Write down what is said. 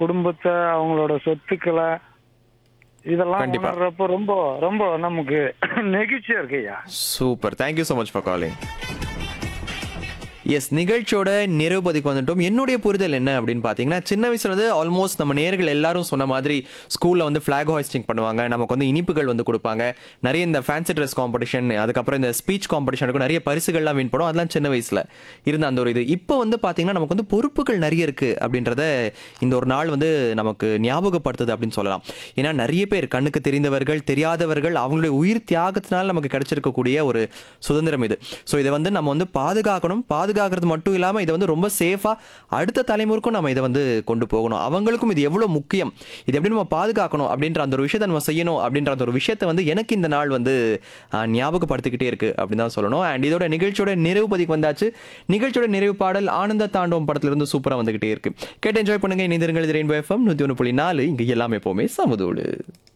குடும்பத்தை அவங்களோட சொத்துக்களை இதெல்லாம் கண்டிப்பா. உணர்றப்ப ரொம்ப ரொம்ப நமக்கு நெகிழ்ச்சியா இருக்கு ஐயா super thank you so much for calling yes நிகழ்ச்சியோட நிறைவுபதிக்கு வந்துட்டோம் என்னுடைய புரிதல் என்ன அப்படின்னு பார்த்தீங்கன்னா சின்ன வயசுல இருந்து ஆல்மோஸ்ட் நம்ம நேர்கள் எல்லாரும் சொன்ன மாதிரி ஸ்கூலில் வந்து ஃப்ளாக் ஹாய்ஸ்டிங் பண்ணுவாங்க நமக்கு வந்து இனிப்புகள் வந்து கொடுப்பாங்க நிறைய இந்த ஃபேன்சி ட்ரெஸ் காம்படிஷன் அதுக்கப்புறம் இந்த ஸ்பீச் காம்படிஷனுக்கும் நிறைய பரிசுகள்லாம் வின் பண்ணும் அதெல்லாம் சின்ன வயசுல இருந்த அந்த ஒரு இது இப்போ வந்து பார்த்தீங்கன்னா நமக்கு வந்து பொறுப்புகள் நிறைய இருக்கு அப்படின்றத இந்த ஒரு நாள் வந்து நமக்கு ஞாபகப்படுத்துது அப்படின்னு சொல்லலாம் ஏன்னா நிறைய பேர் கண்ணுக்கு தெரிந்தவர்கள் தெரியாதவர்கள் அவங்களுடைய உயிர் தியாகத்தினால் நமக்கு கிடைச்சிருக்கக்கூடிய ஒரு சுதந்திரம் இது ஸோ இதை வந்து நம்ம வந்து பாதுகாக்கணும் பாதுகாக்கிறது மட்டும் இல்லாமல் இதை வந்து ரொம்ப சேஃபாக அடுத்த தலைமுறைக்கும் நம்ம இதை வந்து கொண்டு போகணும் அவங்களுக்கும் இது எவ்வளோ முக்கியம் இது எப்படி நம்ம பாதுகாக்கணும் அப்படின்ற அந்த ஒரு விஷயத்தை நம்ம செய்யணும் அப்படின்ற அந்த ஒரு விஷயத்தை வந்து எனக்கு இந்த நாள் வந்து ஆஹ், ஞாபகப்படுத்திக்கிட்டே இருக்கு அப்படின்னு தான் சொல்லணும் அண்ட் இதோட நிகழ்ச்சியோட நிறைவு பதிக்கு வந்தாச்சு நிகழ்ச்சியோட நிறைவு பாடல் ஆனந்த தாண்டவம் படத்துல இருந்து சூப்பராக வந்துகிட்டே இருக்கு கேட்டு என்ஜாய் பண்ணுங்க இணைந்திருங்கள் இது ரெயின்போ எஃப்எம் நூற்றி ஒன்று புள்ளி நாலு இங்கே எல்லாமே எப்போவுமே சமதோடு